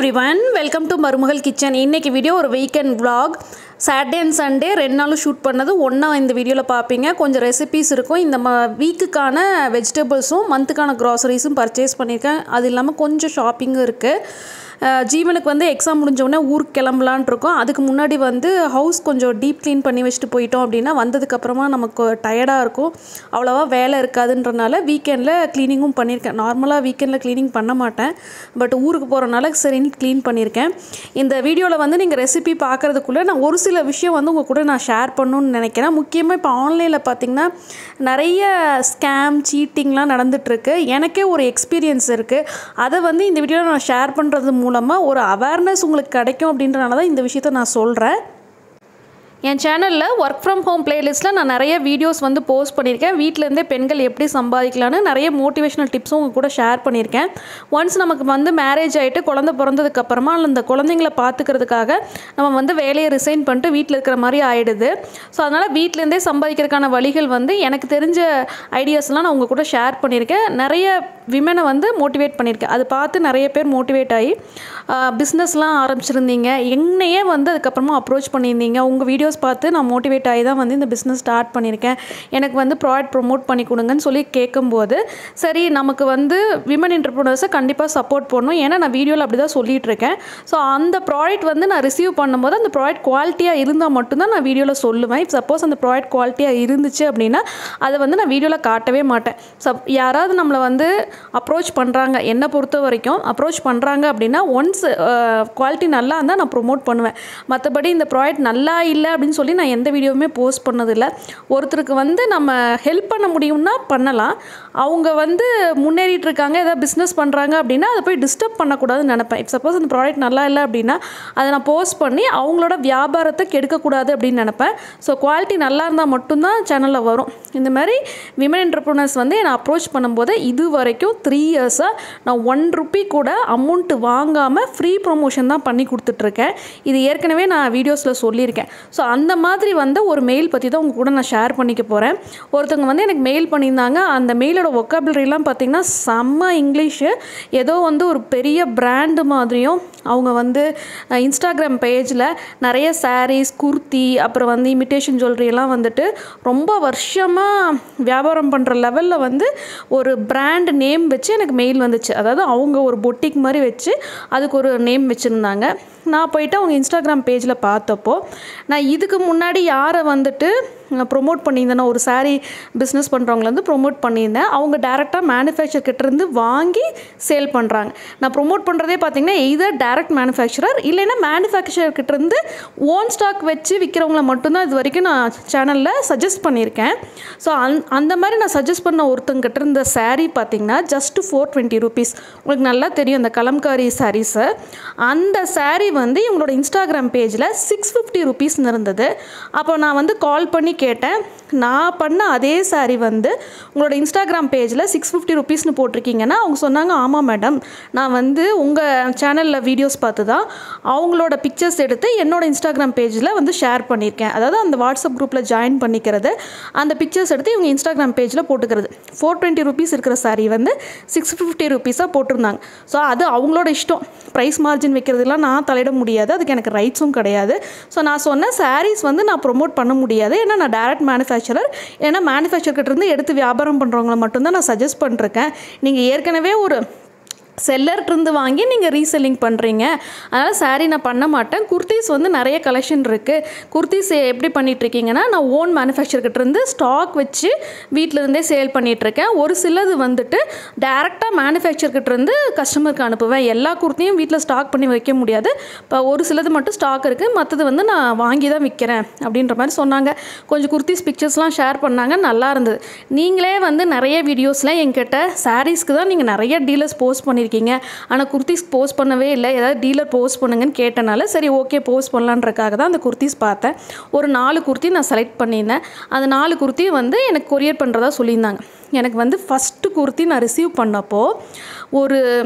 every everyone welcome to Marumagal kitchen இன்னைக்கு video ஒரு weekend vlog Saturday and Sunday ரெண்டு நாளும் ஷூட் பண்ணது ஒன்றா இந்த வீடியோவில் பார்ப்பீங்க கொஞ்சம் ரெசிபீஸ் இருக்கும் இந்த ம வீக்குக்கான வெஜிடபிள்ஸும் மந்த்துக்கான க்ராசரிஸும் பர்ச்சேஸ் பண்ணியிருக்கேன் அது இல்லாமல் கொஞ்சம் ஷாப்பிங்கும் இருக்குது ஜீவனுக்கு வந்து எக்ஸாம் முடிஞ்ச உடனே ஊருக்கு கிளம்பலான் இருக்கோம் அதுக்கு முன்னாடி வந்து ஹவுஸ் கொஞ்சம் டீப் க்ளீன் பண்ணி வச்சுட்டு போயிட்டோம் அப்படின்னா வந்ததுக்கப்புறமா நமக்கு டயர்டாக இருக்கும் அவ்வளோவா வேலை இருக்காதுன்றனால வீக்கெண்டில் க்ளீனிங்கும் பண்ணியிருக்கேன் நார்மலாக வீக்கெண்டில் க்ளீனிங் பண்ண மாட்டேன் பட் ஊருக்கு போகிறனால சரின்னு க்ளீன் பண்ணியிருக்கேன் இந்த வீடியோவில் வந்து நீங்கள் ரெசிபி பார்க்குறதுக்குள்ளே நான் ஒரு சில விஷயம் வந்து உங்கள் கூட நான் ஷேர் பண்ணணும்னு நினைக்கிறேன் முக்கியமாக இப்போ ஆன்லைனில் பார்த்தீங்கன்னா நிறைய ஸ்கேம் சீட்டிங்லாம் நடந்துகிட்ருக்கு எனக்கே ஒரு எக்ஸ்பீரியன்ஸ் இருக்குது அதை வந்து இந்த வீடியோவில் நான் ஷேர் பண்ணுறது மூலமாக ஒரு அவேர்னஸ் உங்களுக்கு கிடைக்கும் அப்படின்றனால தான் இந்த விஷயத்த நான் சொல்கிறேன் என் சேனலில் ஒர்க் ஃப்ரம் ஹோம் பிளேலிஸ்ட்டில் நான் நிறைய வீடியோஸ் வந்து போஸ்ட் பண்ணியிருக்கேன் வீட்டிலேருந்தே பெண்கள் எப்படி சம்பாதிக்கலான்னு நிறைய மோட்டிவேஷனல் டிப்ஸும் உங்கள் கூட ஷேர் பண்ணியிருக்கேன் ஒன்ஸ் நமக்கு வந்து மேரேஜ் ஆகிட்டு குழந்த பிறந்ததுக்கப்புறமா அந்த குழந்தைங்கள பார்த்துக்கிறதுக்காக நம்ம வந்து வேலையை ரிசைன் பண்ணிட்டு வீட்டில் இருக்கிற மாதிரி ஆகிடுது ஸோ அதனால் வீட்டிலேருந்தே சம்பாதிக்கிறதுக்கான வழிகள் வந்து எனக்கு தெரிஞ்ச ஐடியாஸ்லாம் நான் உங்கள் கூட ஷேர் பண்ணியிருக்கேன் நிறைய விமனை வந்து மோட்டிவேட் பண்ணியிருக்கேன் அதை பார்த்து நிறைய பேர் மோட்டிவேட் ஆகி பிஸ்னஸ்லாம் ஆரம்பிச்சிருந்தீங்க என்னையே வந்து அதுக்கப்புறமா அப்ரோச் பண்ணியிருந்தீங்க உங்கள் வீடியோஸ் பார்த்து நான் மோட்டிவேட் ஆகி தான் வந்து இந்த பிஸ்னஸ் ஸ்டார்ட் பண்ணியிருக்கேன் எனக்கு வந்து ப்ராடக்ட் ப்ரொமோட் பண்ணி கொடுங்கன்னு சொல்லி கேட்கும்போது சரி நமக்கு வந்து விமன் என்டர்பிரினர்ஸை கண்டிப்பாக சப்போர்ட் பண்ணணும் ஏன்னா நான் வீடியோவில் அப்படி தான் சொல்லிட்டு இருக்கேன் ஸோ அந்த ப்ராடக்ட் வந்து நான் ரிசீவ் பண்ணும்போது அந்த ப்ராடக்ட் குவாலிட்டியாக இருந்தால் மட்டும்தான் நான் வீடியோவில் சொல்லுவேன் இப் சப்போஸ் அந்த ப்ராடக்ட் குவாலிட்டியாக இருந்துச்சு அப்படின்னா அதை வந்து நான் வீடியோவில் காட்டவே மாட்டேன் சப் யாராவது நம்மளை வந்து அப்ரோச் பண்ணுறாங்க என்னை பொறுத்த வரைக்கும் அப்ரோச் பண்ணுறாங்க அப்படின்னா ஒன்ஸ் குவாலிட்டி நல்லா இருந்தால் நான் ப்ரொமோட் பண்ணுவேன் மற்றபடி இந்த ப்ராடக்ட் நல்லா இல்லை அப்படின்னு சொல்லி நான் எந்த வீடியோவுமே போஸ்ட் பண்ணதில்லை ஒருத்தருக்கு வந்து நம்ம ஹெல்ப் பண்ண முடியும்னா பண்ணலாம் அவங்க வந்து முன்னேறிட்டு இருக்காங்க ஏதாவது பிஸ்னஸ் பண்ணுறாங்க அப்படின்னா அதை போய் டிஸ்டர்ப் பண்ணக்கூடாதுன்னு நினைப்பேன் இப் சப்போஸ் அந்த ப்ராடக்ட் நல்லா இல்லை அப்படின்னா அதை நான் போஸ்ட் பண்ணி அவங்களோட வியாபாரத்தை கெடுக்கக்கூடாது அப்படின்னு நினைப்பேன் ஸோ குவாலிட்டி நல்லா இருந்தால் மட்டும்தான் சேனலில் வரும் இந்த மாதிரி விமன் என்டர்பிரினர்ஸ் வந்து என்னை அப்ரோச் பண்ணும்போது இது வரைக்கும் த்ரீ இயர்ஸாக நான் ஒன் ருப்பி கூட அமௌண்ட்டு வாங்காமல் ஃப்ரீ ப்ரொமோஷன் தான் பண்ணி கொடுத்துட்ருக்கேன் இது ஏற்கனவே நான் வீடியோஸில் சொல்லியிருக்கேன் ஸோ அந்த மாதிரி வந்து ஒரு மெயில் பற்றி தான் உங்கள் கூட நான் ஷேர் பண்ணிக்க போகிறேன் ஒருத்தவங்க வந்து எனக்கு மெயில் பண்ணியிருந்தாங்க அந்த மெயிலோட ஒக்காபுலரிலாம் பார்த்திங்கன்னா செம்ம இங்கிலீஷு ஏதோ வந்து ஒரு பெரிய பிராண்டு மாதிரியும் அவங்க வந்து இன்ஸ்டாகிராம் பேஜில் நிறைய சாரீஸ் குர்த்தி அப்புறம் வந்து இமிட்டேஷன் ஜுவல்லரி எல்லாம் வந்துட்டு ரொம்ப வருஷமாக வியாபாரம் பண்ணுற லெவலில் வந்து ஒரு பிராண்ட் நேம் வச்சு எனக்கு மெயில் வந்துச்சு அதாவது அவங்க ஒரு பொட்டிக் மாதிரி வச்சு அதுக்கு ஒரு நேம் வச்சுருந்தாங்க நான் போயிட்டு அவங்க இன்ஸ்டாகிராம் பேஜில் பார்த்தப்போ நான் இதுக்கு முன்னாடி யாரை வந்துட்டு ப்ரொமோட் பண்ணியிருந்தேன் ஒரு சாரீ பிஸ்னஸ் பண்ணுறவங்கள வந்து ப்ரொமோட் பண்ணியிருந்தேன் அவங்க டேரெக்டாக மேனுஃபேக்சர் கிட்டேருந்து வாங்கி சேல் பண்ணுறாங்க நான் ப்ரொமோட் பண்ணுறதே பார்த்தீங்கன்னா எய்தர் டேரக்ட் மேனுஃபேக்சரர் இல்லைன்னா மேனுஃபேக்சர் கிட்டேருந்து ஓன் ஸ்டாக் வச்சு விற்கிறவங்கள மட்டும்தான் இது வரைக்கும் நான் சேனலில் சஜஸ்ட் பண்ணியிருக்கேன் ஸோ அந் அந்த மாதிரி நான் சஜஸ்ட் பண்ண ஒருத்தங்கிட்ட இருந்த சாரீ பார்த்தீங்கன்னா ஜஸ்ட் ஃபோர் டுவெண்ட்டி ருபீஸ் உங்களுக்கு நல்லா தெரியும் அந்த கலம்காரி சாரீஸு அந்த சாரீ வந்து இவங்களோட இன்ஸ்டாகிராம் பேஜில் சிக்ஸ் ஃபிஃப்டி ருபீஸ்னு இருந்தது அப்போ நான் வந்து கால் பண்ணி கேட்டேன் நான் பண்ண அதே சாரீ வந்து உங்களோட இன்ஸ்டாகிராம் பேஜில் சிக்ஸ் ஃபிஃப்டி ருபீஸ்னு போட்டிருக்கீங்கன்னா அவங்க சொன்னாங்க ஆமாம் மேடம் நான் வந்து உங்கள் சேனலில் வீடியோஸ் பார்த்து தான் அவங்களோட பிக்சர்ஸ் எடுத்து என்னோட இன்ஸ்டாகிராம் பேஜில் வந்து ஷேர் பண்ணியிருக்கேன் அதாவது அந்த வாட்ஸ்அப் குரூப்பில் ஜாயின் பண்ணிக்கிறது அந்த பிக்சர்ஸ் எடுத்து இவங்க இன்ஸ்டாகிராம் பேஜில் போட்டுக்கிறது ஃபோர் டுவெண்ட்டி ருபீஸ் இருக்கிற சாரீ வந்து சிக்ஸ் ஃபிஃப்டி ருபீஸாக போட்டிருந்தாங்க ஸோ அது அவங்களோட இஷ்டம் ப்ரைஸ் மார்ஜின் வைக்கிறதுலாம் நான் தலையிட முடியாது அதுக்கு எனக்கு ரைட்ஸும் கிடையாது ஸோ நான் சொன்ன சாரீஸ் வந்து நான் ப்ரொமோட் பண்ண முடியாது ஏன்னா நான் டேரக்ட் மேனுஃபேக்சரர் ஏன்னா மேனுஃபேக்சர் இருந்து எடுத்து வியாபாரம் பண்ணுறவங்கள மட்டும்தான் நான் சஜஸ்ட் பண்ணிருக்கேன் நீங்கள் ஏற்கனவே ஒரு செல்லர்கிட்டருந்து வாங்கி நீங்கள் ரீசெல்லிங் பண்ணுறீங்க அதனால் சாரீ நான் பண்ண மாட்டேன் குர்த்திஸ் வந்து நிறைய கலெக்ஷன் இருக்குது குர்த்திஸ் எப்படி பண்ணிகிட்ருக்கீங்கன்னா நான் ஓன் மேனுஃபேக்சர்கிட்டருந்து ஸ்டாக் வச்சு வீட்டிலேருந்தே சேல் பண்ணிகிட்ருக்கேன் ஒரு சிலது வந்துட்டு டேரெக்டாக மேனுஃபேக்சர்கிட்டருந்து கஸ்டமருக்கு அனுப்புவேன் எல்லா குர்த்தியும் வீட்டில் ஸ்டாக் பண்ணி வைக்க முடியாது இப்போ ஒரு சிலது மட்டும் ஸ்டாக் இருக்குது மற்றது வந்து நான் வாங்கி தான் விற்கிறேன் அப்படின்ற மாதிரி சொன்னாங்க கொஞ்சம் குர்த்திஸ் பிக்சர்ஸ்லாம் ஷேர் பண்ணாங்க நல்லா இருந்தது நீங்களே வந்து நிறைய வீடியோஸில் என்கிட்ட சாரீஸ்க்கு தான் நீங்கள் நிறைய டீலர்ஸ் போஸ்ட் பண்ணி பண்ணியிருக்கீங்க ஆனால் குர்த்திஸ் போஸ்ட் பண்ணவே இல்லை ஏதாவது டீலர் போஸ்ட் பண்ணுங்கன்னு கேட்டனால சரி ஓகே போஸ்ட் பண்ணலான்றக்காக தான் அந்த குர்த்திஸ் பார்த்தேன் ஒரு நாலு குர்த்தி நான் செலக்ட் பண்ணியிருந்தேன் அந்த நாலு குர்த்தி வந்து எனக்கு கொரியர் பண்ணுறதா சொல்லியிருந்தாங்க எனக்கு வந்து ஃபஸ்ட்டு குர்த்தி நான் ரிசீவ் பண்ணப்போ ஒரு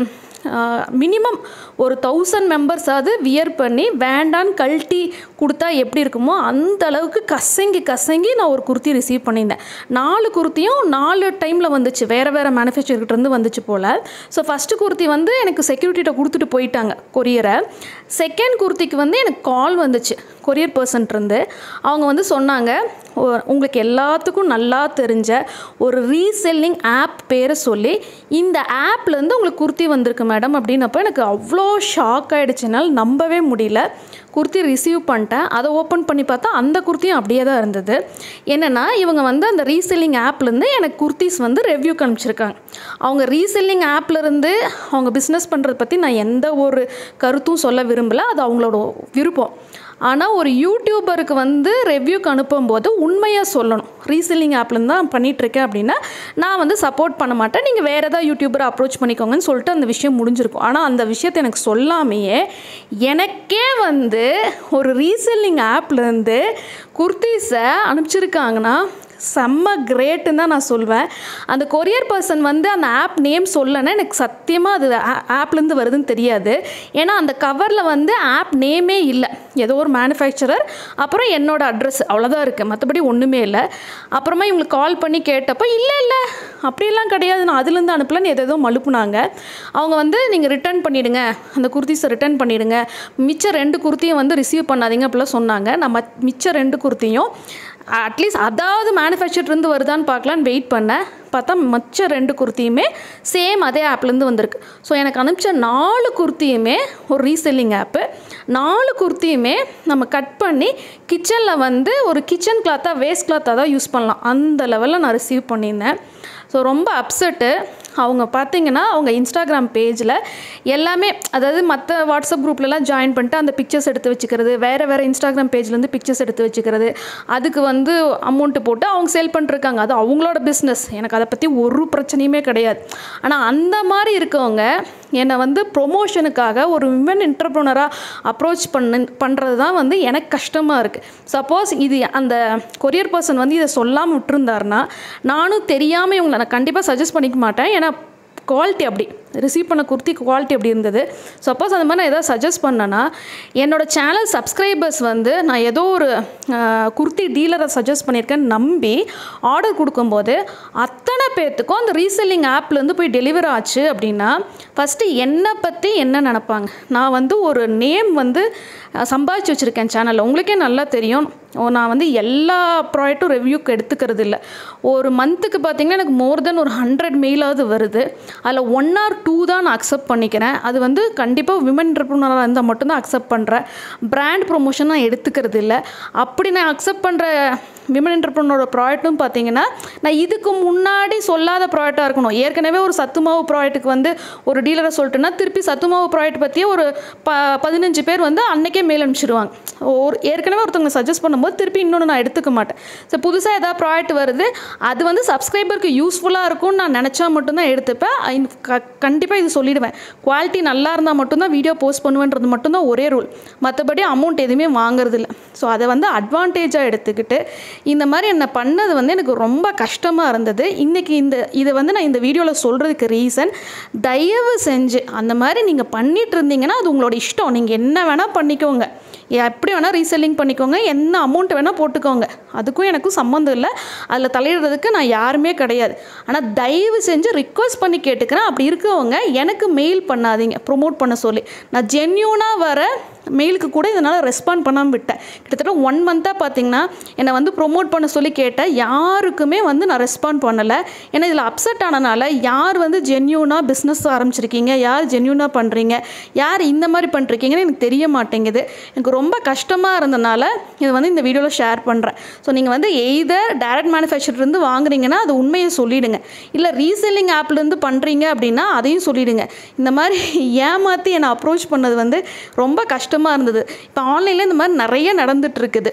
மினிமம் ஒரு தௌசண்ட் மெம்பர்ஸாவது வியர் பண்ணி வேண்டான்னு கழட்டி கொடுத்தா எப்படி இருக்குமோ அந்த அளவுக்கு கசங்கி கசங்கி நான் ஒரு குர்த்தி ரிசீவ் பண்ணியிருந்தேன் நாலு குர்த்தியும் நாலு டைமில் வந்துச்சு வேறு வேறு மேனுஃபேக்சர்கிட்டருந்து வந்துச்சு போல் ஸோ ஃபஸ்ட்டு குர்த்தி வந்து எனக்கு செக்யூரிட்டிகிட்ட கொடுத்துட்டு போயிட்டாங்க கொரியரை செகண்ட் குர்த்திக்கு வந்து எனக்கு கால் வந்துச்சு கொரியர் பர்சன்ட்ருந்து அவங்க வந்து சொன்னாங்க "ஒ- உங்களுக்கு எல்லாத்துக்கும் நல்லா தெரிஞ்ச ஒரு ரீசெல்லிங் ஆப் பேரை சொல்லி இந்த ஆப்லேருந்து உங்களுக்கு குர்த்தி வந்திருக்கு மேடம் அப்படின்னப்போ எனக்கு அவ்வளோ ஷாக் ஆகிடுச்சுனால நம்பவே முடியல குர்த்தி ரிசீவ் பண்ணிட்டேன் அதை ஓப்பன் பண்ணி பார்த்தா அந்த குர்த்தியும் அப்படியே தான் இருந்தது என்னென்னா இவங்க வந்து அந்த ரீசெல்லிங் ஆப்லேருந்து எனக்கு குர்த்திஸ் வந்து ரெவ்யூ காமிச்சிருக்காங்க அவங்க ரீசெல்லிங் ஆப்லேருந்து அவங்க பிஸ்னஸ் பண்ணுறத பற்றி நான் எந்த ஒரு கருத்தும் சொல்ல விரும்பலை அது அவங்களோட விருப்பம் ஆனால் ஒரு யூடியூபருக்கு வந்து ரெவ்யூக்கு அனுப்பும்போது உண்மையாக சொல்லணும் ரீசெல்லிங் ஆப்லேருந்து தான் பண்ணிகிட்ருக்கேன் அப்படின்னா நான் வந்து சப்போர்ட் பண்ண மாட்டேன் நீங்கள் வேறு ஏதாவது யூடியூபரை அப்ரோச் பண்ணிக்கோங்கன்னு சொல்லிட்டு அந்த விஷயம் முடிஞ்சிருக்கும் ஆனால் அந்த விஷயத்தை எனக்கு சொல்லாமையே எனக்கே வந்து ஒரு ரீசெல்லிங் ஆப்லேருந்து குர்த்தீஸை அனுப்பிச்சிருக்காங்கன்னா செம்ம கிரேட்டுன்னு தான் நான் சொல்வேன் அந்த கொரியர் பர்சன் வந்து அந்த ஆப் நேம் சொல்லலைன்னா எனக்கு சத்தியமாக அது ஆப்லேருந்து வருதுன்னு தெரியாது ஏன்னா அந்த கவரில் வந்து ஆப் நேமே இல்லை ஏதோ ஒரு மேனுஃபேக்சரர் அப்புறம் என்னோட அட்ரஸ் அவ்வளோதான் இருக்குது மற்றபடி ஒன்றுமே இல்லை அப்புறமா இவங்களுக்கு கால் பண்ணி கேட்டப்போ இல்லை இல்லை அப்படியெல்லாம் கிடையாது நான் அதுலேருந்து அனுப்பலன்னு எதோ ஏதோ மலுப்புனாங்க அவங்க வந்து நீங்கள் ரிட்டர்ன் பண்ணிவிடுங்க அந்த குர்த்திஸை ரிட்டர்ன் பண்ணிவிடுங்க மிச்சம் ரெண்டு குர்த்தியும் வந்து ரிசீவ் பண்ணாதீங்க அப்படிலாம் சொன்னாங்க நான் மத்- மிச்சம் ரெண்டு குர்த்தியும் அட்லீஸ்ட் அதாவது மேனுஃபேக்சர்லேருந்து வருதான்னு பார்க்கலான்னு வெயிட் பண்ணேன் பார்த்தா மற்ற ரெண்டு குர்த்தியுமே சேம் அதே ஆப்லேருந்து வந்திருக்கு ஸோ எனக்கு அனுப்பிச்ச நாலு குர்த்தியுமே ஒரு ரீசெல்லிங் ஆப்பு நாலு குர்த்தியுமே நம்ம கட் பண்ணி கிச்சனில் வந்து ஒரு கிச்சன் கிளாத்தாக வேஸ்ட் கிளாத்தாக தான் யூஸ் பண்ணலாம் அந்த லெவலில் நான் ரிசீவ் பண்ணியிருந்தேன் ஸோ ரொம்ப அப்செட்டு அவங்க பார்த்தீங்கன்னா அவங்க இன்ஸ்டாகிராம் பேஜில் எல்லாமே அதாவது மற்ற வாட்ஸ்அப் குரூப்லலாம் ஜாயின் பண்ணிட்டு அந்த பிக்சர்ஸ் எடுத்து வச்சுக்கிறது வேறு வேறு இன்ஸ்டாகிராம் பேஜ்லேருந்து பிக்சர்ஸ் எடுத்து வச்சுக்கிறது அதுக்கு வந்து அமௌண்ட்டு போட்டு அவங்க சேல் பண்ணிருக்காங்க அது அவங்களோட பிஸ்னஸ் எனக்கு அதை பற்றி ஒரு பிரச்சனையுமே கிடையாது ஆனால் அந்த மாதிரி இருக்கவங்க என்னை வந்து ப்ரொமோஷனுக்காக ஒரு விமன் என்டர்ப்ரனராக அப்ரோச் பண்ண பண்ணுறது தான் வந்து எனக்கு கஷ்டமாக இருக்குது சப்போஸ் இது அந்த கொரியர் பர்சன் வந்து இதை சொல்லாமல் விட்டுருந்தாருன்னா நானும் தெரியாமல் இவங்களை நான் கண்டிப்பாக சஜஸ்ட் பண்ணிக்க மாட்டேன் ஏன்னா குவாலிட்டி அப்படி ரிசீவ் பண்ண குர்த்தி குவாலிட்டி அப்படி இருந்தது சப்போஸ் அந்த மாதிரி நான் ஏதாவது சஜஸ்ட் பண்ணேன்னா என்னோடய சேனல் சப்ஸ்கிரைபர்ஸ் வந்து நான் ஏதோ ஒரு ஆஹ், குர்த்தி டீலரை சஜஸ்ட் பண்ணியிருக்கேன்னு நம்பி ஆர்டர் கொடுக்கும்போது அத்தனை பேர்த்துக்கும் அந்த ரீசெல்லிங் ஆப்லேருந்து போய் டெலிவர் ஆச்சு அப்படின்னா ஃபஸ்ட்டு என்னை பற்றி என்ன நினப்பாங்க நான் வந்து ஒரு நேம் வந்து அஹ், சம்பாதிச்சு வச்சுருக்கேன் சேனலில் உங்களுக்கே நல்லா தெரியும் ஓ, நான் வந்து எல்லா ப்ராடக்ட்டும் ரிவ்யூக்கு எடுத்துக்கிறது இல்லை ஒரு மந்த்துக்கு பார்த்தீங்கன்னா எனக்கு மோர் தென் ஒரு ஹண்ட்ரட் மெயிலாவது வருது அதில் ஒன் ஆர் டூ தான் நான் அக்செப்ட் பண்ணிக்கிறேன் அது வந்து கண்டிப்பாக விமன் என்டர்பிரினராக இருந்தால் மட்டும்தான் அக்செப்ட் பண்ணுறேன் பிராண்ட் ப்ரொமோஷன் நான் எடுத்துக்கிறது இல்லை அப்படி நான் அக்செப்ட் பண்ணுற விமன் என்டர்பிரினரோட ப்ராடக்ட்டும் பார்த்தீங்கன்னா நான் இதுக்கு முன்னாடி சொல்லாத ப்ராடக்டாக இருக்கணும் ஏற்கனவே ஒரு சத்து மாவு ப்ராடக்ட்டுக்கு வந்து ஒரு டீலரை சொல்லிட்டேன்னா திருப்பி சத்து மாவு ப்ராடக்ட் பற்றியே ஒரு ப பதினஞ்சு பேர் வந்து அன்னைக்கே மேல் அனுப்பிச்சிடுவாங்க ஒரு ஏற்கனவே ஒருத்தவங்க சஜஸ்ட் பண்ணும்போது திருப்பி இன்னொன்று நான் எடுத்துக்க மாட்டேன் ஸோ புதுசாக ஏதாவது ப்ராடக்ட் வருது அது வந்து சப்ஸ்கிரைபருக்கு யூஸ்ஃபுல்லாக இருக்கும்னு நான் நினச்சா மட்டும்தான் எடுத்துப்பேன் ஐ- க கண்டிப்பாக இது சொல்லிடுவேன் குவாலிட்டி நல்லா இருந்தால் மட்டும்தான் வீடியோ போஸ்ட் பண்ணுவேன்றது மட்டும்தான் ஒரே ரூல் மற்றபடி அமௌண்ட் எதுவுமே வாங்குறதில்ல ஸோ அதை வந்து அட்வான்டேஜாக எடுத்துக்கிட்டு இந்த மாதிரி என்ன பண்ணது வந்து எனக்கு ரொம்ப கஷ்டமாக இருந்தது இன்றைக்கி இந்த இதை வந்து நான் இந்த வீடியோவில் சொல்கிறதுக்கு ரீசன் தயவு செஞ்சு அந்த மாதிரி நீங்கள் பண்ணிட்டு இருந்தீங்கன்னா அது உங்களோட இஷ்டம் நீங்கள் என்ன வேணால் பண்ணிக்கோங்க எப்படி வேணால் ரீசெல்லிங் பண்ணிக்கோங்க என்ன அமௌண்ட் வேணால் போட்டுக்கோங்க அதுக்கும் எனக்கும் சம்மந்தம் இல்லை அதில் தலையிடுறதுக்கு நான் யாருமே கிடையாது ஆனால் தயவு செஞ்சு ரிக்வஸ்ட் பண்ணி கேட்டுக்கிறேன் அப்படி இருக்கவங்க எனக்கு மெயில் பண்ணாதீங்க ப்ரொமோட் பண்ண சொல்லி நான் ஜென்யூனாக வர மெயிலுக்கு கூட இதனால் ரெஸ்பாண்ட் பண்ணாமல் விட்டேன் கிட்டத்தட்ட ஒன் மந்த்தாக பார்த்தீங்கன்னா என்னை வந்து ப்ரொமோட் பண்ண சொல்லி கேட்டேன் யாருக்குமே வந்து நான் ரெஸ்பாண்ட் பண்ணலை ஏன்னா இதில் அப்செட் ஆனனால யார் வந்து ஜென்யூனாக பிஸ்னஸ் ஆரம்பிச்சிருக்கீங்க யார் ஜென்யூனாக பண்ணுறீங்க யார் இந்த மாதிரி பண்ணுறீங்கன்னு எனக்கு தெரிய மாட்டேங்குது எனக்கு ரொம்ப கஷ்டமாக இருந்தனால இதை வந்து இந்த வீடியோவில் ஷேர் பண்ணுறேன் ஸோ நீங்கள் வந்து எய்தர் டேரக்ட் மேனுஃபேக்சர்லேருந்து வாங்குறீங்கன்னா அது உண்மையை சொல்லிவிடுங்க இல்லை ரீசெல்லிங் ஆப்லேருந்து பண்ணுறீங்க அப்படின்னா அதையும் சொல்லிவிடுங்க இந்த மாதிரி ஏமாற்றி என்னை அப்ரோச் பண்ணது வந்து ரொம்ப கஷ்டமாக இருந்தது இப்போ ஆன்லைனில் இந்த மாதிரி நிறைய நடந்துட்டு இருக்குது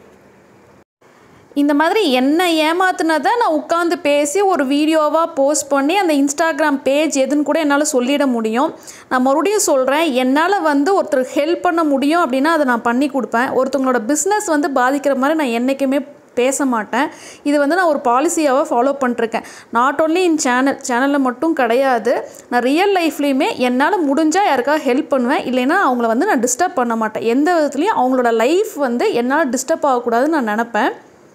இந்த மாதிரி என்ன ஏமாத்துனதை நான் உட்காந்து பேசி ஒரு வீடியோவாக போஸ்ட் பண்ணி அந்த இன்ஸ்டாகிராம் பேஜ் எதுன்னு கூட என்னால் சொல்லிட முடியும் நான் மறுபடியும் சொல்கிறேன் என்னால் வந்து ஒருத்தருக்கு ஹெல்ப் பண்ண முடியும் அப்படின்னா அதை நான் பண்ணி கொடுப்பேன் ஒருத்தவங்களோட பிஸ்னஸ் வந்து பாதிக்கிற மாதிரி நான் என்றைக்குமே பேச மாட்டேன் இது வந்து நான் ஒரு பாலிசியாகவே ஃபாலோ பண்ணிருக்கேன் நாட் ஓன்லி இன் சேனல் சேனலில் மட்டும் கிடையாது நான் ரியல் லைஃப்லேயுமே என்னால் முடிஞ்சால் யாருக்காவது ஹெல்ப் பண்ணுவேன் இல்லைன்னா அவங்கள வந்து நான் டிஸ்டர்ப் பண்ண மாட்டேன் எந்த விதத்துலையும் அவங்களோட லைஃப் வந்து என்னால் டிஸ்டர்ப் ஆகக்கூடாதுன்னு நான் நினப்பேன்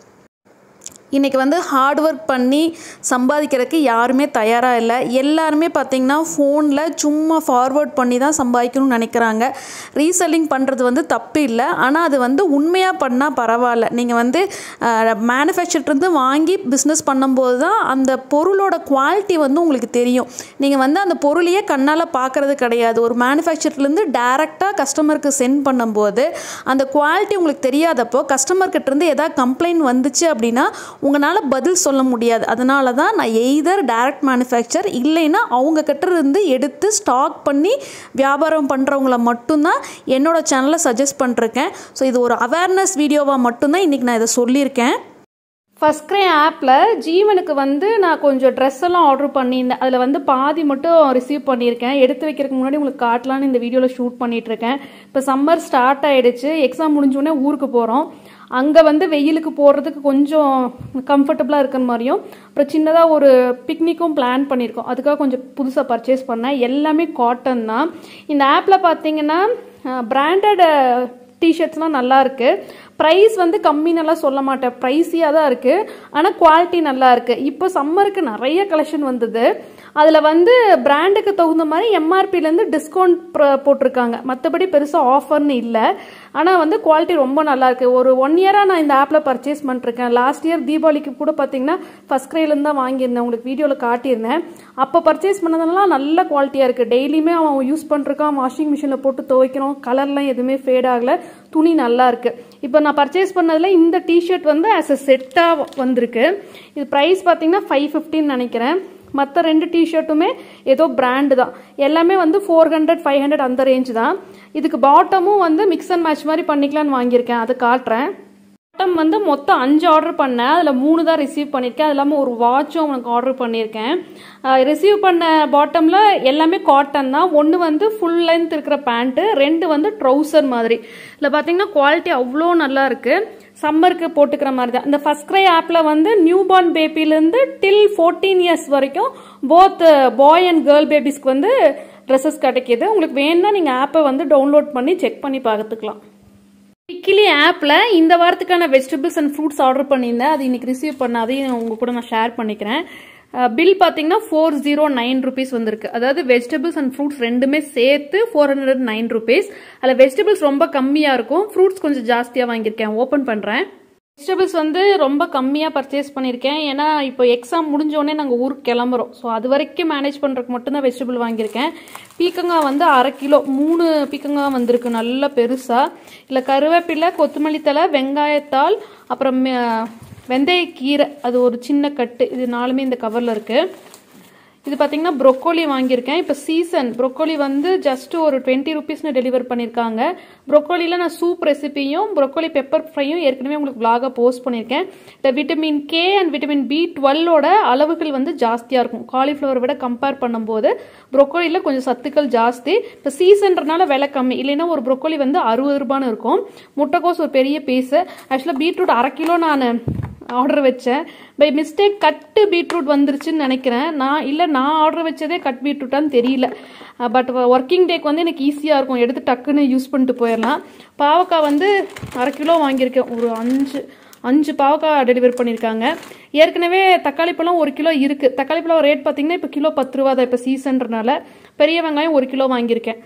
இன்றைக்கி வந்து ஹார்ட் ஒர்க் பண்ணி சம்பாதிக்கிறதுக்கு யாருமே தயாராக இல்லை எல்லாருமே பார்த்திங்கன்னா ஃபோனில் சும்மா ஃபார்வர்ட் பண்ணி தான் சம்பாதிக்கணும்னு நினைக்கிறாங்க ரீசெல்லிங் பண்ணுறது வந்து தப்பு இல்லை ஆனால் அது வந்து உண்மையாக பண்ணால் பரவாயில்ல நீங்கள் வந்து மேனுஃபேக்சர்லேருந்து வாங்கி பிஸ்னஸ் பண்ணும்போது தான் அந்த பொருளோட குவாலிட்டி வந்து உங்களுக்கு தெரியும் நீங்கள் வந்து அந்த பொருளையே கண்ணால் பார்க்குறது கிடையாது ஒரு மேனுஃபேக்சர்லேருந்து டேரெக்டாக கஸ்டமருக்கு சென்ட் பண்ணும்போது அந்த குவாலிட்டி உங்களுக்கு தெரியாதப்போ கஸ்டமர்கிட்டேருந்து எதாவது கம்ப்ளைண்ட் வந்துச்சு அப்படின்னா உங்களால் பதில் சொல்ல முடியாது அதனால தான் நான் எய்தர் டைரக்ட் மேனுஃபேக்சர் இல்லைன்னா அவங்க கிட்ட இருந்து எடுத்து ஸ்டாக் பண்ணி வியாபாரம் பண்ணுறவங்கள மட்டும்தான் என்னோட சேனலில் சஜஸ்ட் பண்ணிருக்கேன் ஸோ இது ஒரு அவேர்னஸ் வீடியோவாக மட்டும்தான் இன்றைக்கி நான் இதை சொல்லியிருக்கேன் ஃபஸ்ட் க்ரே ஆப்பில் ஜீவனுக்கு வந்து நான் கொஞ்சம் ட்ரெஸ் எல்லாம் ஆர்டர் பண்ணியிருந்தேன் அதில் வந்து பாதி மட்டும் ரிசீவ் பண்ணியிருக்கேன் எடுத்து வைக்கிறதுக்கு முன்னாடி உங்களுக்கு காட்டலான்னு இந்த வீடியோவில் ஷூட் பண்ணிகிட்ருக்கேன் இப்போ சம்மர் ஸ்டார்ட் ஆகிடுச்சு எக்ஸாம் முடிஞ்சோடனே ஊருக்கு போகிறோம் அங்கே வந்து வெயிலுக்கு போடுறதுக்கு கொஞ்சம் கம்ஃபர்டபுளாக இருக்கிற மாதிரியும் அப்புறம் சின்னதாக ஒரு பிக்னிக்கும் பிளான் பண்ணியிருக்கோம் அதுக்காக கொஞ்சம் புதுசாக பர்ச்சேஸ் பண்ணேன் எல்லாமே காட்டன் தான் இந்த ஆப்பில் பார்த்தீங்கன்னா பிராண்டட் டிஷர்ட்ஸ்லாம் நல்லா இருக்கு ப்ரைஸ் வந்து கம்மினெல்லாம் சொல்ல மாட்டேன் ப்ரைஸியாக தான் இருக்குது ஆனால் குவாலிட்டி நல்லா இருக்குது இப்போ சம்மருக்கு நிறைய கலெக்ஷன் வந்தது அதில் வந்து பிராண்டுக்கு தகுந்த மாதிரி எம்ஆர்பிலேருந்து டிஸ்கவுண்ட் போட்டிருக்காங்க மற்றபடி பெருசாக ஆஃபர்னு இல்லை ஆனால் வந்து குவாலிட்டி ரொம்ப நல்லா இருக்கு ஒரு ஒன் இயராக நான் இந்த ஆப்பில் பர்ச்சேஸ் பண்ணிருக்கேன் லாஸ்ட் இயர் தீபாவளிக்கு கூட பார்த்தீங்கன்னா ஃபஸ்ட் கிரேலேருந்து தான் வாங்கியிருந்தேன் உங்களுக்கு வீடியோவில் காட்டியிருந்தேன் அப்போ பர்ச்சேஸ் பண்ணதெல்லாம் நல்ல குவாலிட்டியாக இருக்குது டெய்லியுமே அவன் யூஸ் பண்ணிருக்கான் வாஷிங் மிஷினில் போட்டு துவைக்கிறோம் கலர்லாம் எதுவுமே ஃபேட் ஆகலை துணி நல்லா இருக்கு இப்போ நான் பர்ச்சேஸ் பண்ணதில் இந்த டிஷர்ட் வந்து ஆஸ் அ செட்டாக வந்திருக்கு இது ப்ரைஸ் பார்த்தீங்கன்னா ஃபைவ் ஃபிஃப்டின்னு நினைக்கிறேன் மற்ற ரெண்டு டிஷர்ட்டுமே ஏதோ பிராண்டு தான் எல்லாமே வந்து ஃபோர் ஹண்ட்ரட் ஃபைவ் ஹண்ட்ரட் அந்த ரேஞ்ச் தான் இதுக்கு பாட்டமும் வந்து மிக்ஸ் அண்ட் மேட்ச் மாதிரி பண்ணிக்கலான்னு வாங்கியிருக்கேன் அதை காட்டுறேன் பாட்டம் வந்து மொத்தம் அஞ்சு ஆர்டர் பண்ணேன் அதில் மூணு தான் ரிசீவ் பண்ணியிருக்கேன் அது இல்லாமல் ஒரு வாட்சும் அவனுக்கு ஆர்டர் பண்ணியிருக்கேன் ரிசீவ் பண்ண பாட்டமில் எல்லாமே காட்டன் தான் ஒன்று வந்து ஃபுல் லென்த் இருக்கிற பேண்ட்டு ரெண்டு வந்து ட்ரௌசர் மாதிரி இதில் பார்த்தீங்கன்னா குவாலிட்டி அவ்வளோ நல்லா இருக்குது சம்மருக்கு போட்டுக்கிற மாதிரி தான் இந்த ஃபர்ஸ்ட் க்ரை ஆப்பில் வந்து நியூ பார்ன் பேபிலேருந்து டில் ஃபோர்டீன் இயர்ஸ் வரைக்கும் போத் பாய் அண்ட் கேர்ள் பேபிஸ்க்கு வந்து ட்ரெஸ்ஸஸ் கிடைக்கிது உங்களுக்கு வேணும்னா நீங்கள் ஆப்பை வந்து டவுன்லோட் பண்ணி செக் பண்ணி பார்த்துக்கலாம் பிக்கிலி ஆப்பில் இந்த வாரத்துக்கான வெஜிடபிள்ஸ் அண்ட் ஃப்ரூட்ஸ் ஆர்டர் பண்ணியிருந்தேன் அது இன்னைக்கு ரிசீவ் பண்ண அதையும் உங்க கூட நான் ஷேர் பண்ணிக்கிறேன் பில் பார்த்தீங்கன்னா ஃபோர் ஜீரோ நைன் ருபீஸ் வந்திருக்கு அதாவது வெஜிடபிள்ஸ் அண்ட் ஃப்ரூட்ஸ் ரெண்டுமே சேர்த்து ஃபோர் ஹண்ட்ரட் நைன் ருபீஸ் அதில் வெஜிடபிள்ஸ் ரொம்ப கம்மியாக இருக்கும் ஃப்ரூட்ஸ் கொஞ்சம் ஜாஸ்தியாக வாங்கியிருக்கேன் ஓப்பன் பண்ணுறேன் வெஜிடபிள்ஸ் வந்து ரொம்ப கம்மியாக பர்ச்சேஸ் பண்ணியிருக்கேன் ஏன்னா இப்போ எக்ஸாம் முடிஞ்சோடனே நாங்கள் ஊருக்கு கிளம்புறோம் ஸோ அது வரைக்கும் மேனேஜ் பண்ணுறதுக்கு மட்டும்தான் வெஜிடபிள் வாங்கியிருக்கேன் பீக்கங்காய் வந்து அரை கிலோ மூணு பீக்கங்காய் வந்திருக்கு நல்ல பெருசாக இல்லை கருவேப்பிலை கொத்தமல்லி தலை வெங்காயத்தாள் அப்புறம் வெந்தயக்கீரை அது ஒரு சின்ன கட்டு இது நாலுமே இந்த கவரில் இருக்குது இது பார்த்தீங்கன்னா ப்ரொக்கோலி வாங்கியிருக்கேன் இப்போ சீசன் ப்ரொக்கோலி வந்து ஜஸ்ட் ஒரு டுவெண்ட்டி ருபீஸ்னு டெலிவர் பண்ணியிருக்காங்க ப்ரொக்கோலியில் நான் சூப் ரெசிபியும் ப்ரொக்கோலி பெப்பர் ஃப்ரையும் ஏற்கனவே உங்களுக்கு vlog-ஆ போஸ்ட் பண்ணியிருக்கேன் இந்த vitamin K and vitamin B டுவெல்லோட அளவுகள் வந்து ஜாஸ்தியாக இருக்கும் காலிஃப்ளவர் விட கம்பேர் பண்ணும்போது ப்ரொக்கோலியில் கொஞ்சம் சத்துக்கள் ஜாஸ்தி இப்போ சீசன்றனால விலை கம்மி இல்லைன்னா ஒரு ப்ரொக்கோலி வந்து அறுபது ரூபான்னு இருக்கும் முட்டைக்கோஸ் ஒரு பெரிய பீஸு ஆக்சுவலாக பீட்ரூட் அரை கிலோ நான் ஆர்டர் வச்சேன் பை மிஸ்டேக் கட்டு பீட்ரூட் வந்துருச்சுன்னு நினைக்கிறேன் நான் இல்லை நான் ஆர்டர் வச்சதே கட் பீட்ரூட்டான்னு தெரியல பட் ஒர்க்கிங் டேக்கு வந்து எனக்கு ஈஸியாக இருக்கும் எடுத்து டக்குன்னு யூஸ் பண்ணிட்டு போயிடலாம் பாவக்காய் வந்து அரை கிலோ வாங்கியிருக்கேன் ஒரு அஞ்சு அஞ்சு பாவக்காய் டெலிவர் பண்ணியிருக்காங்க ஏற்கனவே தக்காளி பழம் ஒரு கிலோ இருக்குது தக்காளி பழம் ரேட் பார்த்தீங்கன்னா இப்போ கிலோ பத்து ரூபா தான் இப்போ சீசன்றனால பெரிய வெங்காயம் ஒரு கிலோ வாங்கியிருக்கேன்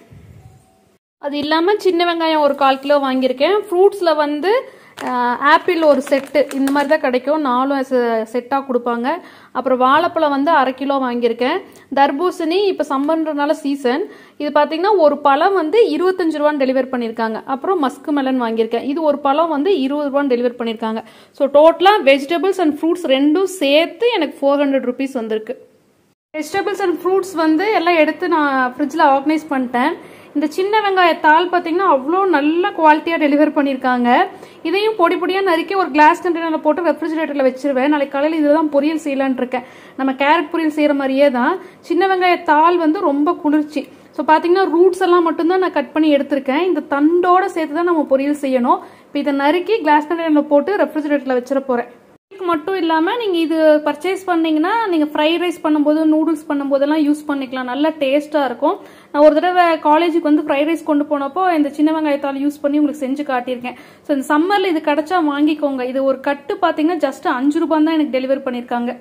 அது இல்லாமல் சின்ன வெங்காயம் ஒரு கால் கிலோ வாங்கியிருக்கேன் ஃப்ரூட்ஸில் வந்து ஆப்பிள் ஒரு செட்டு இந்த மாதிரி தான் கிடைக்கும் நாலும் செட்டாக கொடுப்பாங்க அப்புறம் வாழைப்பழம் வந்து அரை கிலோ வாங்கியிருக்கேன் தர்பூசணி இப்போ சம்மன்றனால சீசன் இது பார்த்தீங்கன்னா ஒரு பழம் வந்து இருபத்தஞ்சு ரூபான்னு டெலிவர் பண்ணியிருக்காங்க அப்புறம் மஸ்க் மெலன் வாங்கியிருக்கேன் இது ஒரு பழம் வந்து இருபது ரூபான்னு டெலிவர் பண்ணியிருக்காங்க ஸோ டோட்டலாக வெஜிடபிள்ஸ் அண்ட் ஃப்ரூட்ஸ் ரெண்டும் சேர்த்து எனக்கு ஃபோர் ஹண்ட்ரட் ருபீஸ் வந்திருக்கு வெஜிடபிள்ஸ் அண்ட் ஃப்ரூட்ஸ் வந்து எல்லாம் எடுத்து நான் ஃப்ரிட்ஜில் ஆர்கனைஸ் பண்ணிட்டேன் இந்த சின்ன வெங்காயத்தாள் பார்த்தீங்கன்னா அவ்வளோ நல்ல குவாலிட்டியாக டெலிவர் பண்ணியிருக்காங்க இதையும் பொடி பொடியாக நறுக்கி ஒரு கிளாஸ் கண்டெய்னரில் போட்டு ரெஃப்ரிஜிரேட்டரில் வச்சிருவேன் நாளைக்கு காலையில் இதில் தான் பொரியல் செய்யலான்னு இருக்கேன் நம்ம கேரட் பொரியல் செய்கிற மாதிரியே தான் சின்ன வெங்காயத்தாள் வந்து ரொம்ப குளிர்ச்சி ஸோ பார்த்தீங்கன்னா ரூட்ஸ் எல்லாம் மட்டும்தான் நான் கட் பண்ணி எடுத்திருக்கேன் இந்த தண்டோட சேர்த்து தான் நம்ம பொரியல் செய்யணும் இப்போ இதை நறுக்கி கிளாஸ் கண்டெய்னரில் போட்டு ரெஃப்ரிஜரேட்டரில் வச்சிட போகிறேன் மட்டும் இல்லாமல் நீங்கள் இது பர்ச்சேஸ் பண்ணீங்கன்னா நீங்கள் ஃப்ரைட் ரைஸ் பண்ணும்போது நூடுல்ஸ் பண்ணும்போதெல்லாம் யூஸ் பண்ணிக்கலாம் நல்ல டேஸ்ட்டாக இருக்கும் நான் ஒரு தடவை காலேஜுக்கு வந்து ஃப்ரைட் ரைஸ் கொண்டு போனப்போ இந்த சின்ன வெங்காயத்தால் யூஸ் பண்ணி உங்களுக்கு செஞ்சு காட்டியிருக்கேன் ஸோ இந்த சம்மரில் இது கிடச்சா வாங்கிக்கோங்க இது ஒரு கட்டு பார்த்தீங்கன்னா ஜஸ்ட் அஞ்சு ரூபாய் தான் எனக்கு டெலிவரி பண்ணியிருக்காங்க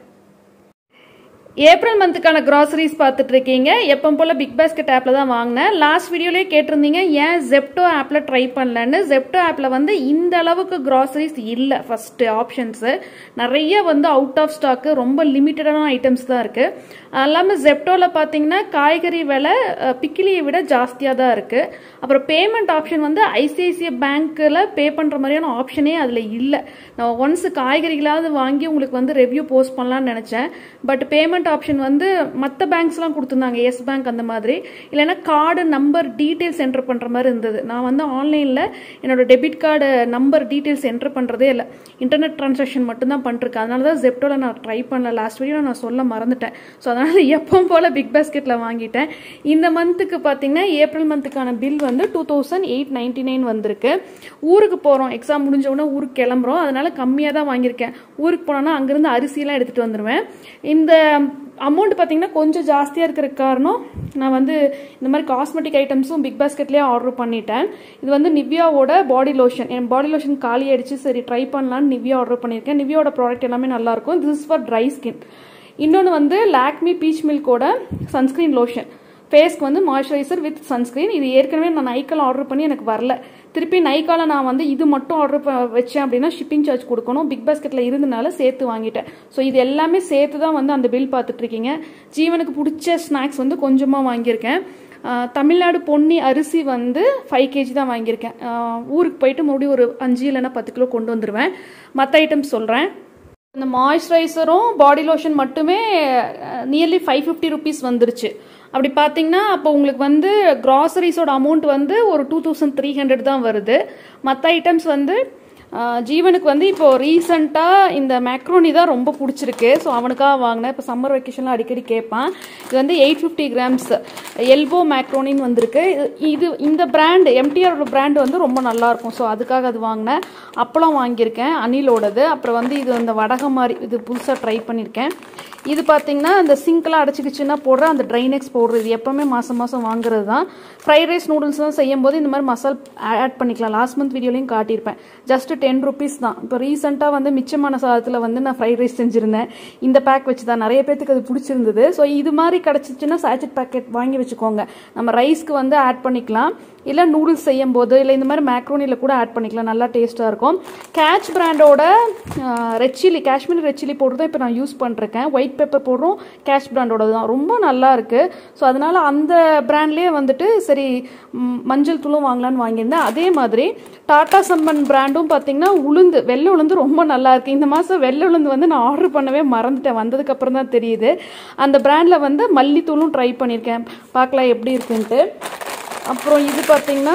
ஏப்ரல் மந்த்துக்கான கிராசரிஸ் பார்த்துட்டு இருக்கீங்க எப்போ போல் பிக் பாஸ்கெட் ஆப்பில் தான் வாங்கினேன் லாஸ்ட் வீடியோலேயே கேட்டிருந்தீங்க ஏன் ஜெப்டோ ஆப்பில் ட்ரை பண்ணலன்னு ஜெப்டோ ஆப்பில் வந்து இந்த அளவுக்கு கிராசரிஸ் இல்லை ஃபஸ்ட்டு ஆப்ஷன்ஸு நிறைய வந்து அவுட் ஆஃப் ஸ்டாக்கு ரொம்ப லிமிட்டடான ஐட்டம்ஸ் தான் இருக்குது அது இல்லாமல் ஜெப்டோவில் பார்த்தீங்கன்னா காய்கறி விலை பிக்கிலியை விட ஜாஸ்தியாக தான் இருக்குது அப்புறம் பேமெண்ட் ஆப்ஷன் வந்து ஐசிஐசிஐ பேங்க்கில் பே பண்ணுற மாதிரியான ஆப்ஷனே அதில் இல்லை நான் ஒன்ஸ் காய்கறிகளாவது வாங்கி உங்களுக்கு வந்து ரெவ்யூ போஸ்ட் பண்ணலான்னு நினச்சேன் பட் பேமெண்ட் ஆப்ஷன் வந்து மற்ற பேங்க்ஸ்லாம் கொடுத்துருந்தாங்க எஸ் பேங்க் அந்த மாதிரி இல்லைன்னா கார்டு நம்பர் டீட்டெயில்ஸ் என்டர் பண்ணுற மாதிரி இருந்தது நான் வந்து ஆன்லைனில் என்னோட debit card number details enter பண்ணுறதே இல்லை இன்டர்நெட் ட்ரான்சாக்ஷன் மட்டும்தான் பண்ணிருக்கேன் அதனால தான் ஜெப்டோவில் நான் ட்ரை பண்ணல லாஸ்ட் வீடியோ நான் சொல்ல மறந்துட்டேன் ஸோ அதனால் எப்பவும் போல் பிக் பாஸ்கெட்டில் வாங்கிட்டேன் இந்த மந்த்துக்கு பார்த்தீங்கன்னா ஏப்ரல் மந்த்துக்கான பில் வந்து two thousand eight ninety nine வந்திருக்கு ஊருக்கு போகிறோம் எக்ஸாம் முடிஞ்ச உடனே ஊருக்கு கிளம்புறோம் அதனால கம்மியாக தான் வாங்கியிருக்கேன் ஊருக்கு போனோன்னா அங்கேருந்து அரிசியெல்லாம் எடுத்துகிட்டு வந்துடுவேன் இந்த அமௌண்ட் பார்த்தீங்கன்னா கொஞ்சம் ஜாஸ்தியாக இருக்கிற காரணம் நான் வந்து இந்த மாதிரி காஸ்மெட்டிக் ஐட்டம்ஸும் பிக் பாஸ்கெட்லேயே ஆர்டர் பண்ணிட்டேன் இது வந்து நிவ்யாவோட பாடி லோஷன் என் பாடி லோஷன் காலி ஆயிடுச்சு சரி ட்ரை பண்ணலான்னு நிவ்யா ஆர்டர் பண்ணியிருக்கேன் நிவ்யாவோட ப்ராடக்ட் எல்லாமே நல்லாயிருக்கும் this is for dry skin இன்னொன்று வந்து லாக்மி பீச் மில்கோட சன்ஸ்க்ரீன் லோஷன் ஃபேஸ்க்கு வந்து மாய்ஸ்சரைசர் வித் சன்ஸ்க்ரீன் இது ஏற்கனவே நான் நைக்கால் ஆர்டர் பண்ணி எனக்கு வரல திருப்பி நைக்கால நான் வந்து இது மட்டும் ஆர்டர் வச்சேன் அப்படின்னா ஷிப்பிங் சார்ஜ் கொடுக்கணும் பிக் பாஸ்கெட்டில் இருந்தனால சேர்த்து வாங்கிட்டேன் ஸோ இது எல்லாமே சேர்த்து தான் வந்து அந்த பில் பார்த்துட்டு இருக்கீங்க ஜீவனுக்கு பிடிச்ச ஸ்நாக்ஸ் வந்து கொஞ்சமாக வாங்கியிருக்கேன் தமிழ்நாடு பொன்னி அரிசி வந்து ஃபைவ் கேஜி தான் வாங்கியிருக்கேன் ஊருக்கு போயிட்டு மறுபடியும் ஒரு அஞ்சு இல்லைன்னா பத்து கிலோ கொண்டு வந்துடுவேன் மற்ற ஐட்டம்ஸ் சொல்கிறேன் இந்த மாய்ஸ்சரைசரும் பாடி லோஷன் மட்டுமே நியர்லி ஃபைவ் ஃபிஃப்டி ருபீஸ் வந்துருச்சு அப்படி பார்த்தீங்கன்னா அப்போ உங்களுக்கு வந்து கிராசரிஸோட அமௌண்ட் வந்து ஒரு டூ தௌசண்ட் த்ரீ ஹண்ட்ரட் தான் வருது மற்ற ஐட்டம்ஸ் வந்து ஜீவனுக்கு வந்து இப்போ ரீசண்டாக இந்த மேக்ரோனி தான் ரொம்ப பிடிச்சிருக்கு ஸோ அவனுக்காக வாங்கினேன் இப்போ சம்மர் வெக்கேஷனில் அடிக்கடி கேட்பான் இது வந்து எயிட் ஃபிஃப்டி கிராம்ஸ் எல்போ மேக்ரோனின்னு வந்திருக்கு இது இந்த பிராண்ட் எம்டிஆரோட பிராண்ட் வந்து ரொம்ப நல்லாயிருக்கும் ஸோ அதுக்காக அது வாங்கினேன் அப்பளம் வாங்கியிருக்கேன் அணிலோடது அப்புறம் வந்து இது அந்த வடகம் மாதிரி இது புதுசாக ட்ரை பண்ணியிருக்கேன் இது பார்த்தீங்கன்னா அந்த சிங்க்கெலாம் அடைச்சிக்கிச்சுன்னா போடுற அந்த ட்ரைனெக்ஸ் பவுடர் இது எப்போவுமே மாதம் மாதம் வாங்குறது தான் ஃப்ரைட் ரைஸ் நூடுல்ஸ் தான் செய்யும் போது இந்த மாதிரி மசால் ஆட் பண்ணிக்கலாம் லாஸ்ட் மந்த் வீடியோலையும் காட்டியிருப்பேன் ஜஸ்ட் டென் ருபீஸ் தான் இப்போ ரீசெண்டாக வந்து மிச்சமான சாதத்தில் வந்து நான் ஃப்ரைட் ரைஸ் செஞ்சுருந்தேன் இந்த பேக் வச்சு தான் நிறைய பேத்துக்கு அது பிடிச்சிருந்தது ஸோ இது மாதிரி கிடச்சிச்சின்னா சாச்சட் பேக்கெட் வாங்கி வச்சுக்கோங்க நம்ம ரைஸ்க்கு வந்து ஆட் பண்ணிக்கலாம் இல்லை நூடுல்ஸ் செய்யும் போது இல்லை இந்த மாதிரி மேக்ரோனியில் கூட ஆட் பண்ணிக்கலாம் நல்லா டேஸ்ட்டாக இருக்கும் கேட்ச் பிராண்டோட red chilli Kashmir red chilli powder தான் இப்போ நான் யூஸ் பண்ணிருக்கேன் ஒயிட் பெப்பர் பவுடரும் கேட்ச் பிராண்டோட தான் ரொம்ப நல்லா இருக்குது ஸோ அதனால் அந்த பிராண்ட்லேயே வந்துட்டு சரி மஞ்சள் தூளும் வாங்கலான்னு வாங்கியிருந்தேன் அதே மாதிரி டாடா சம்மன் பிராண்டும் பார்த்தீங்கன்னா உளுந்து வெள்ளை உளுந்து ரொம்ப நல்லா இருக்குது இந்த மாதம் வெள்ளை உளுந்து வந்து நான் ஆர்டர் பண்ணவே மறந்துட்டேன் வந்ததுக்கப்புறம் தான் தெரியுது அந்த பிராண்டில் வந்து மல்லித்தூளும் ட்ரை பண்ணியிருக்கேன் பார்க்கலாம் எப்படி இருக்குன்ட்டு அப்புறம் இது பார்த்திங்கன்னா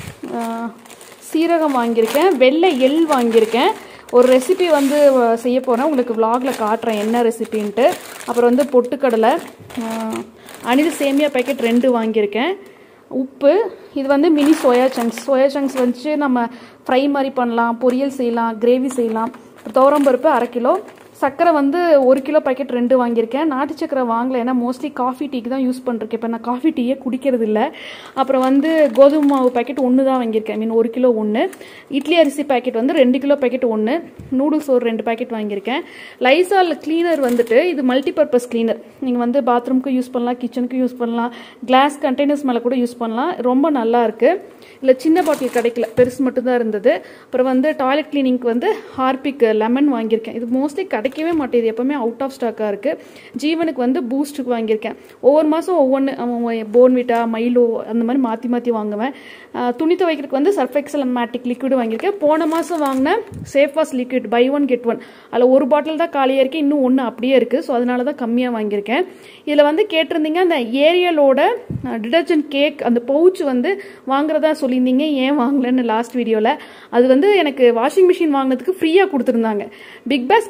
சீரகம் வாங்கியிருக்கேன் வெள்ளை எள் வாங்கியிருக்கேன் ஒரு ரெசிபி வந்து செய்ய போகிறேன் உங்களுக்கு விலாகில் காட்டுறேன் என்ன ரெசிபின்ட்டு அப்புறம் வந்து பொட்டுக்கடலை அனித சேமியா பேக்கெட் ரெண்டு வாங்கியிருக்கேன் உப்பு இது வந்து mini soya chunks soya chunks வச்சு நம்ம ஃப்ரை மாதிரி பண்ணலாம் பொரியல் செய்யலாம் கிரேவி செய்யலாம் துவரம்பருப்பு அரை கிலோ சர்க்கரை வந்து ஒரு கிலோ பாக்கெட் ரெண்டு வாங்கியிருக்கேன் நாட்டு சக்கரை வாங்கல ஏன்னா மோஸ்ட்லி காஃபி டீக்கு தான் யூஸ் பண்ணிருக்கேன் இப்போ நான் காஃபி டீயே குடிக்கிறது இல்லை அப்புறம் வந்து கோதுமை மாவு பாக்கெட் ஒன்று தான் வாங்கியிருக்கேன் மீன் ஒரு கிலோ ஒன்று இட்லி அரிசி பாக்கெட் வந்து ரெண்டு கிலோ பாக்கெட் ஒன்று நூடுல்ஸ் ஒரு ரெண்டு பாக்கெட் வாங்கியிருக்கேன் லைசால் கிளீனர் வந்துட்டு இது மல்டிபர்பஸ் கிளீனர் நீங்கள் வந்து பாத்ரூம்க்கு யூஸ் பண்ணலாம் கிச்சனுக்கு யூஸ் பண்ணலாம் கிளாஸ் கண்டெய்னர்ஸ் மேலே கூட யூஸ் பண்ணலாம் ரொம்ப நல்லா இருக்குது இல்லை சின்ன பாட்டில் கிடைக்கல பெருசு மட்டும்தான் இருந்தது அப்புறம் வந்து டாய்லெட் கிளீனிங்க்கு வந்து ஹார்பிக் லெமன் வாங்கியிருக்கேன் இது மோஸ்ட்லி கிடைக்கவே மாட்டேது எப்போவுமே அவுட் ஆஃப் ஸ்டாக்காக இருக்குது ஜீவனுக்கு வந்து பூஸ்ட்டுக்கு வாங்கியிருக்கேன் ஒவ்வொரு மாதம் ஒவ்வொன்று போன்விட்டா மைலோ அந்த மாதிரி மாற்றி மாற்றி வாங்குவேன் துணி துவைக்கிறதுக்கு வந்து சர்ஃபெக்சல் மேட்டிக் லிக்விட் வாங்கியிருக்கேன் போன மாதம் வாங்கினேன் safe wash liquid buy one get one அதில் ஒரு பாட்டில் தான் காலியாக இருக்குது இன்னும் ஒன்று அப்படியே இருக்குது ஸோ அதனால தான் கம்மியாக வாங்கியிருக்கேன் இதில் வந்து கேட்டிருந்தீங்க அந்த ஏரியலோட டிடர்ஜென்ட் கேக் அந்த பவுச் வந்து வாங்குறதா சொல்லியிருந்தீங்க ஏன் வாங்கலன்னு லாஸ்ட் வீடியோவில் அது வந்து எனக்கு வாஷிங் மிஷின் வாங்கினதுக்கு ஃப்ரீயாக கொடுத்துருந்தாங்க பிக் பாஸ்கெட் ஆப்பில்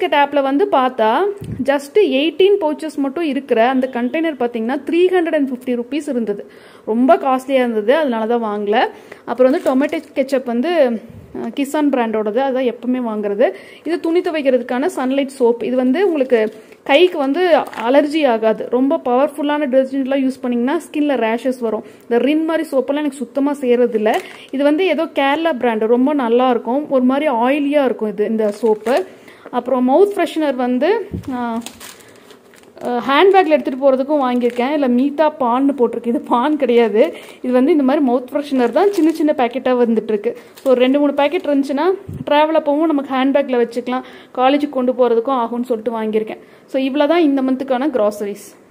இதில் வந்து பார்த்தா ஜஸ்ட் எயிட்டீன் பவுச்சஸ் மட்டும் இருக்கிற அந்த கண்டெய்னர் பார்த்தீங்கன்னா three hundred and fifty rupees இருந்தது ரொம்ப காஸ்ட்லியாக இருந்தது அதனால தான் வாங்கல அப்புறம் வந்து டொமேட்டோ கெச்சப் வந்து அஹ், கிசான் பிராண்டோடது அதான் எப்பவுமே வாங்குறது இது துணி துவைக்கிறதுக்கான சன்லைட் சோப் இது வந்து உங்களுக்கு கைக்கு வந்து அலர்ஜி ஆகாது ரொம்ப பவர்ஃபுல்லான டிடர்ஜென்ட்லாம் யூஸ் பண்ணிங்கன்னா ஸ்கின்ல ரேஷஸ் வரும் இந்த ரின் மாதிரி சோப்பெல்லாம் எனக்கு சுத்தமாக செய்கிறது இல்ல இது வந்து ஏதோ கேரளா பிராண்டு ரொம்ப நல்லா இருக்கும் ஒரு மாதிரி ஆயிலியாக இருக்கும் இது இந்த சோப்பு அப்புறம் மவுத் ஃப்ரெஷ்னர் வந்து ஹேண்ட்பேக்கில் எடுத்துகிட்டு போகிறதுக்கும் வாங்கியிருக்கேன் இல்லை மீதா பான்னு போட்டிருக்கு இது பான் கிடையாது இது வந்து இந்த மாதிரி மவுத் ஃப்ரெஷ்னர் தான் சின்ன சின்ன பேக்கெட்டாக வந்துட்டுருக்கு ஸோ ஒரு ரெண்டு மூணு பேக்கெட் இருந்துச்சுன்னா ட்ராவல் அப்பவும் நமக்கு ஹேண்ட்பேக்கில் வச்சுக்கலாம் காலேஜுக்கு கொண்டு போகிறதுக்கும் ஆகும்னு சொல்லிட்டு வாங்கியிருக்கேன் ஸோ இவ்வளோ தான் இந்த மந்த்துக்கான க்ராசரிஸ்